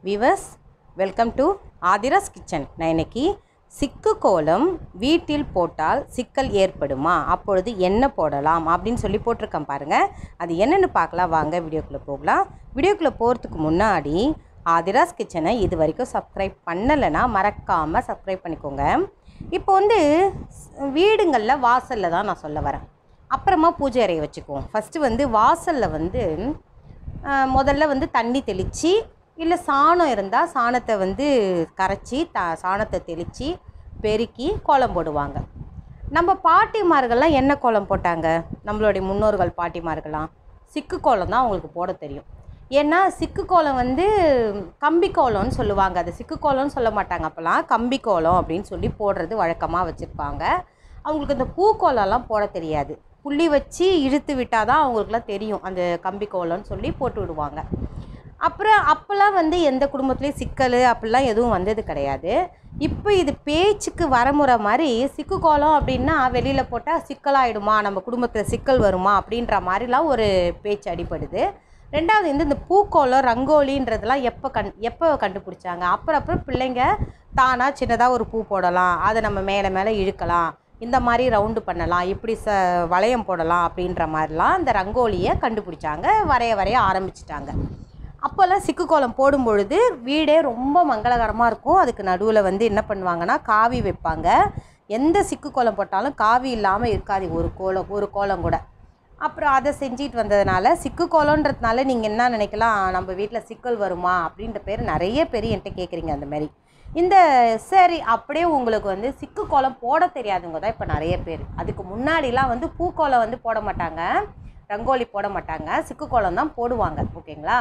விவஸ் welcome to Adhira's kitchen நான் இன்னைக்கு சிக்கு கோலம் வீட்டில் போட்டால் சிக்கல் ஏற்படுமா அப்பொழுது என்ன போடலாம் அப்படின்னு சொல்லி போட்டிருக்கேன் பாருங்கள் அது என்னென்னு பார்க்கலாம் வாங்க வீடியோக்குள்ளே போகலாம் வீடியோக்குள்ளே போகிறதுக்கு முன்னாடி ஆதிராஸ் கிச்சனை இது வரைக்கும் சப்ஸ்கிரைப் பண்ணலைன்னா மறக்காமல் சப்ஸ்கிரைப் பண்ணிக்கோங்க இப்போ வந்து ஸ்- வீடுங்களில் வாசலில் தான் நான் சொல்ல வரேன் அப்புறமா பூஜை அறையை வச்சுக்குவோம் ஃபஸ்ட்டு வந்து வாசலில் வந்து ஆஹ், முதல்ல வந்து தண்ணி தெளித்து இல்லை சாணம் இருந்தால் சாணத்தை வந்து கரைச்சி த சாணத்தை தெளித்து பெருக்கி கோலம் போடுவாங்க நம்ம பாட்டிமார்கள்லாம் என்ன கோலம் போட்டாங்க நம்மளுடைய முன்னோர்கள் பாட்டிமார்கள்லாம் சிக்கு கோலம் தான் அவங்களுக்கு போட தெரியும் ஏன்னா சிக்கு கோலம் வந்து கம்பி கோலம்னு சொல்லுவாங்க அது சிக்கு கோலம்னு சொல்ல மாட்டாங்க அப்போல்லாம் கம்பி கோலம் அப்படின்னு சொல்லி போடுறது வழக்கமாக வச்சுருப்பாங்க அவங்களுக்கு இந்த பூக்கோலம்லாம் போட தெரியாது புள்ளி வச்சு இழுத்து விட்டால் தான் அவங்களுக்குலாம் தெரியும் அந்த கம்பி கோலம்னு சொல்லி போட்டு விடுவாங்க அப்புறம் அப்போல்லாம் வந்து எந்த குடும்பத்துலேயும் சிக்கல் அப்படிலாம் எதுவும் வந்தது கிடையாது இப்போ இது பேச்சுக்கு வரமுறை மாதிரி சிக்கு கோலம் அப்படின்னா வெளியில் போட்டால் சிக்கலாயிடுமா நம்ம குடும்பத்தில் சிக்கல் வருமா அப்படின்ற மாதிரிலாம் ஒரு பேச்சு அடிப்படுது ரெண்டாவது வந்து இந்த பூக்கோலம் ரங்கோலின்றதெல்லாம் எப்போ கண் எப்போ கண்டுபிடிச்சாங்க அப்புறம் அப்புறம் பிள்ளைங்க தானாக சின்னதாக ஒரு பூ போடலாம் அதை நம்ம மேலே மேலே இழுக்கலாம் இந்த மாதிரி ரவுண்டு பண்ணலாம் இப்படி ச வளையம் போடலாம் அப்படின்ற மாதிரிலாம் இந்த ரங்கோலியை கண்டுபிடிச்சாங்க வரைய வரைய ஆரம்பிச்சிட்டாங்க அப்போல்லாம் சிக்கு கோலம் போடும் பொழுது வீடே ரொம்ப மங்களகரமாக இருக்கும் அதுக்கு நடுவில் வந்து என்ன பண்ணுவாங்கன்னா காவி வைப்பாங்க எந்த சிக்கு கோலம் போட்டாலும் காவி இல்லாமல் இருக்காது ஒரு கோலம் ஒரு கோலம் கூட அப்புறம் அதை செஞ்சிட்டு வந்ததுனால சிக்கு கோலன்றதுனால நீங்கள் என்ன நினைக்கலாம் நம்ம வீட்டில் சிக்கல் வருமா அப்படின்ற பேர் நிறைய பேர் என்கிட்ட கேட்குறீங்க அந்த மாதிரி இந்த சரி அப்படியே உங்களுக்கு வந்து சிக்கு கோலம் போட தெரியாதவங்க தான் இப்போ நிறைய பேர் அதுக்கு முன்னாடிலாம் வந்து பூக்கோலம் வந்து போட மாட்டாங்க ரங்கோலி போட மாட்டாங்க சிக்கு கோலம் தான் போடுவாங்க ஓகேங்களா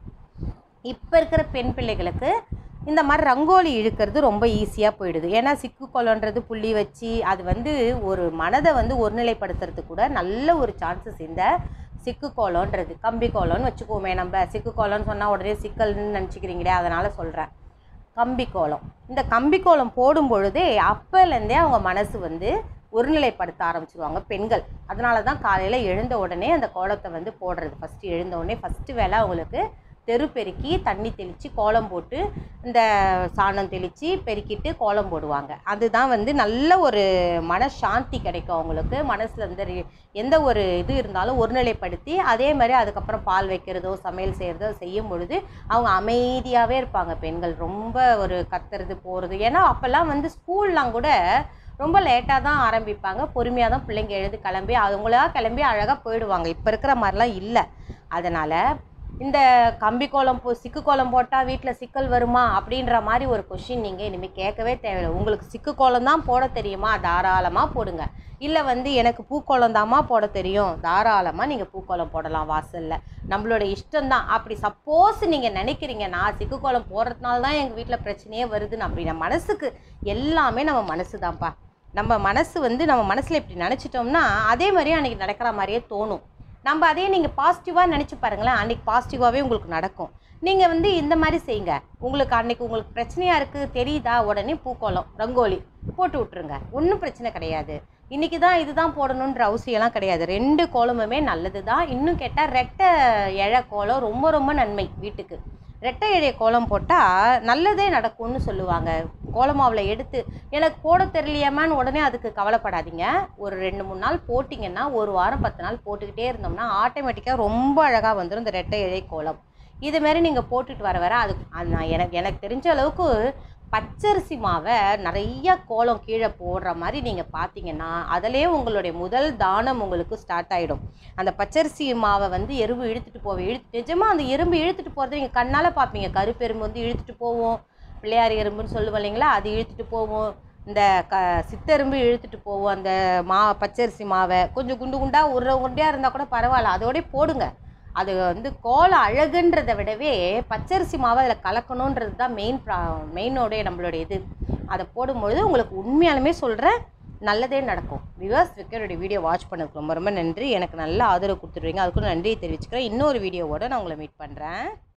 இப்போ இருக்கிற பெண் பிள்ளைகளுக்கு இந்த மாதிரி ரங்கோலி இழுக்கிறது ரொம்ப ஈஸியாக போயிடுது ஏன்னா சிக்கு கோலன்றது புள்ளி வச்சு அது வந்து ஒரு மனதை வந்து ஒருநிலைப்படுத்துறதுக்கு கூட நல்ல ஒரு சான்சஸ் இந்த சிக்கு கோலன்றது கம்பி கோலம்னு வச்சுக்குவோமே நம்ம சிக்கு கோலம்னு சொன்னால் உடனே சிக்கல்னு நினச்சிக்கிறீங்களே அதனால் சொல்கிறேன் கம்பி கோலம் இந்த கம்பி கோலம் போடும் பொழுதே அப்போலேருந்தே அவங்க மனசு வந்து ஒருநிலைப்படுத்த ஆரம்பிச்சிருவாங்க பெண்கள் அதனால தான் காலையில் எழுந்த உடனே அந்த கோலத்தை வந்து போடுறது ஃபஸ்ட்டு எழுந்த உடனே ஃபஸ்ட்டு வேலை அவங்களுக்கு தெரு பெருக்கி தண்ணி தெளித்து கோலம் போட்டு இந்த சாணம் தெளித்து பெருக்கிட்டு கோலம் போடுவாங்க அதுதான் வந்து நல்ல ஒரு மனசாந்தி கிடைக்கும் அவங்களுக்கு மனசில் இந்த ரி- எந்த ஒரு இது இருந்தாலும் ஒருநிலைப்படுத்தி அதே மாதிரி அதுக்கப்புறம் பால் வைக்கிறதோ சமையல் செய்கிறதோ செய்யும் பொழுது அவங்க அமைதியாகவே இருப்பாங்க பெண்கள் ரொம்ப ஒரு கத்துறது போகிறது ஏன்னா அப்போல்லாம் வந்து ஸ்கூல்லாம் கூட ரொம்ப லேட்டாக தான் ஆரம்பிப்பாங்க பொறுமையாக தான் பிள்ளைங்க எழுந்து கிளம்பி அவங்களா கிளம்பி அழகாக போயிடுவாங்க இப்போ இருக்கிற மாதிரிலாம் இல்லை அதனால் இந்த கம்பி கோலம் போ சிக்கு கோலம் போட்டால் வீட்டில் சிக்கல் வருமா அப்படின்ற மாதிரி ஒரு கொஷின் நீங்கள் இனிமேல் கேட்கவே தேவையில்லை உங்களுக்கு சிக்கு கோலம் தான் போட தெரியுமா தாராளமாக போடுங்க இல்லை வந்து எனக்கு பூக்கோலம் தாம்மா போட தெரியும் தாராளமாக நீங்கள் பூக்கோலம் போடலாம் வாசலில் நம்மளோட இஷ்டம்தான் அப்படி சப்போஸ் நீங்கள் நினைக்கிறீங்க நான் சிக்கு கோலம் போடுறதுனால தான் எங்கள் வீட்டில் பிரச்சனையே வருதுன்னு அப்படின்னா மனசுக்கு எல்லாமே நம்ம மனசு தான்ப்பா நம்ம மனசு வந்து நம்ம மனசில் இப்படி நினச்சிட்டோம்னா அதே மாதிரியே அன்றைக்கி நடக்கிற மாதிரியே தோணும் நம்ம அதே நீங்கள் பாசிட்டிவாக நினச்சி பாருங்களேன் அன்றைக்கி பாசிட்டிவாகவே உங்களுக்கு நடக்கும் நீங்கள் வந்து இந்த மாதிரி செய்யுங்க உங்களுக்கு அன்னைக்கு உங்களுக்கு பிரச்சனையாக இருக்குது தெரியுதா உடனே பூக்கோலம் ரங்கோலி போட்டு விட்ருங்க ஒன்றும் பிரச்சனை கிடையாது இன்றைக்கி தான் இதுதான் போடணுன்ற அவசியம்லாம் கிடையாது ரெண்டு கோலமுமே நல்லது தான் இன்னும் கேட்டால் ரெட்டை இழை கோலம் ரொம்ப ரொம்ப நன்மை வீட்டுக்கு ரெட்டை இழைய கோலம் போட்டால் நல்லதே நடக்கும்னு சொல்லுவாங்க கோலமாவில் எடுத்து எனக்கு போட தெரியலையாமான்னு உடனே அதுக்கு கவலைப்படாதீங்க ஒரு ரெண்டு மூணு நாள் போட்டிங்கன்னா ஒரு வாரம் பத்து நாள் போட்டுக்கிட்டே இருந்தோம்னா ஆட்டோமேட்டிக்காக ரொம்ப அழகாக வந்துடும் இந்த ரெட்டை இழை கோலம் இது மாதிரி நீங்கள் போட்டுட்டு வர வர அது அது நான் எனக்கு எனக்கு தெரிஞ்ச அளவுக்கு பச்சரிசி மாவை நிறைய கோலம் கீழே போடுற மாதிரி நீங்கள் பார்த்தீங்கன்னா அதிலே உங்களுடைய முதல் தானம் உங்களுக்கு ஸ்டார்ட் ஆகிடும் அந்த பச்சரிசி மாவை வந்து எறும்பு இழுத்துட்டு போவேன் இழுத்து நிஜமாக அந்த எறும்பு இழுத்துட்டு போகிறத நீங்கள் கண்ணால் பார்ப்பீங்க கருப்பெரும்பு வந்து இழுத்துட்டு போவோம் பிள்ளையார் எறும்புன்னு சொல்லுவோம் இல்லைங்களா அது இழுத்துட்டு போவோம் இந்த க சித்தெரும்பு இழுத்துட்டு போவோம் அந்த மா பச்சரிசி மாவை கொஞ்சம் குண்டு குண்டாக உருளை உருண்டையாக இருந்தால் கூட பரவாயில்ல அதோடய போடுங்க அது வந்து கோல அழகுன்றதை விடவே பச்சரிசி மாவை அதில் கலக்கணுன்றது தான் மெயின் ப்ரா மெயினோடைய நம்மளுடைய இது அதை போடும்பொழுது உங்களுக்கு உண்மையாலுமே சொல்கிறேன் நல்லதே நடக்கும் விவர்ஸ் விக்கருடைய வீடியோ வாட்ச் பண்ணதுக்கு ரொம்ப ரொம்ப நன்றி எனக்கு நல்ல ஆதரவு கொடுத்துருவீங்க அதுக்கும் நன்றியை தெரிவிச்சுக்கிறேன் இன்னொரு வீடியோவோட நான் உங்களை மீட் பண்ணுறேன்